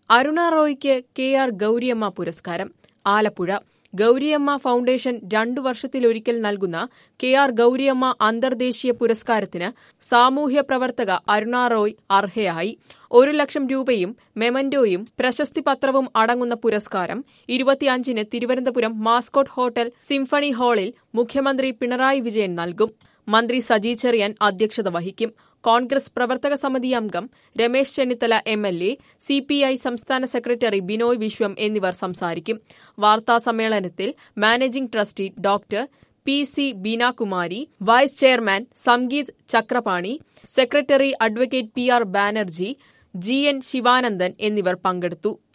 അരുണ റോയ്ക്ക് K R Gowriamma പുരസ്കാരം Alappuzha Gouriamma foundation രണ്ടു വർഷത്തിലൊരിക്കൽ നൽകുന്ന കെ ആർ ഗൌരിയമ്മ അന്തർദേശീയ പുരസ്കാരത്തിന് സാമൂഹ്യ പ്രവർത്തക അരുണ റോയ് അർഹയായി ഒരു ലക്ഷം രൂപയും മെമന്റോയും പ്രശസ്തി പത്രവും അടങ്ങുന്ന പുരസ്കാരം ഇരുപത്തിയഞ്ചിന് തിരുവനന്തപുരം മാസ്കോട്ട് ഹോട്ടൽ സിംഫണി ഹാളിൽ മുഖ്യമന്ത്രി പിണറായി വിജയൻ നൽകും മന്ത്രി സജി ചെറിയാൻ അധ്യക്ഷത വഹിക്കും കോൺഗ്രസ് പ്രവർത്തക സമിതി അംഗം Ramesh Chennithala M L A C P I സംസ്ഥാന സെക്രട്ടറി ബിനോയ് വിശ്വം എന്നിവർ സംസാരിക്കും വാർത്താസമ്മേളനത്തിൽ managing trustee doctor P C Beenakumari vice chairman Sangeeth Chakrapani secretary advocate P R Banerjee G N Sivanandan എന്നിവർ പങ്കെടുത്തു